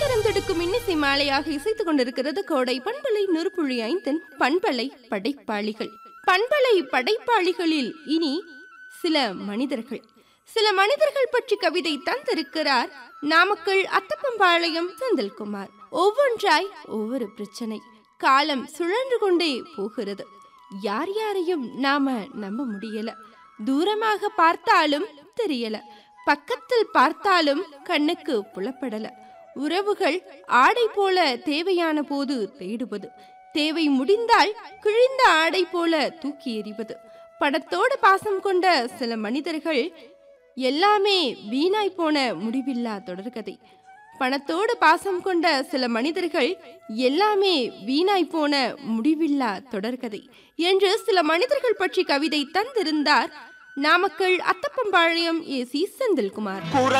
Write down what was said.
நெஞ்சரம் தடுக்கும் இன்னிசை மாலையாக இசைத்துக் கொண்டிருக்கிறது கோடை பண்பலை நூறுபுள்ளி ஐந்தின் பண்பலை படைப்பாளிகள் பண்பலை படைப்பாளிகளில் இனி சில மனிதர்கள் சில மனிதர்கள் பற்றி கவிதை தந்திருக்கிறார் நாமக்கல் அத்தப்பம்பாளையம் செந்தில்குமார் ஒவ்வொன்றாய் ஒவ்வொரு பிரச்சனை காலம் சுழன்று கொண்டே போகிறது யார் யாரையும் நாம நம்ப முடியல தூரமாக பார்த்தாலும் தெரியல பக்கத்தில் பார்த்தாலும் கண்ணுக்கு புலப்படல உறவுகள் ஆடை போல தேவையான போது தேடுவது தேவை முடிந்தால் கிழிந்த ஆடை போல தூக்கி எறிவது படத்தோடு பாசம் கொண்ட சில மனிதர்கள் எல்லாமே வீணாய் போன முடிவில்லா தொடர்கதை பணத்தோடு பாசம் கொண்ட சில மனிதர்கள் எல்லாமே வீணாய் போன முடிவில்லா தொடர்கதை என்று சில மனிதர்கள் பற்றி கவிதை தந்திருந்தார் நாமக்கல் அத்தப்பம்பாளையம் ஏ சி செந்தில்குமார் குரங்கு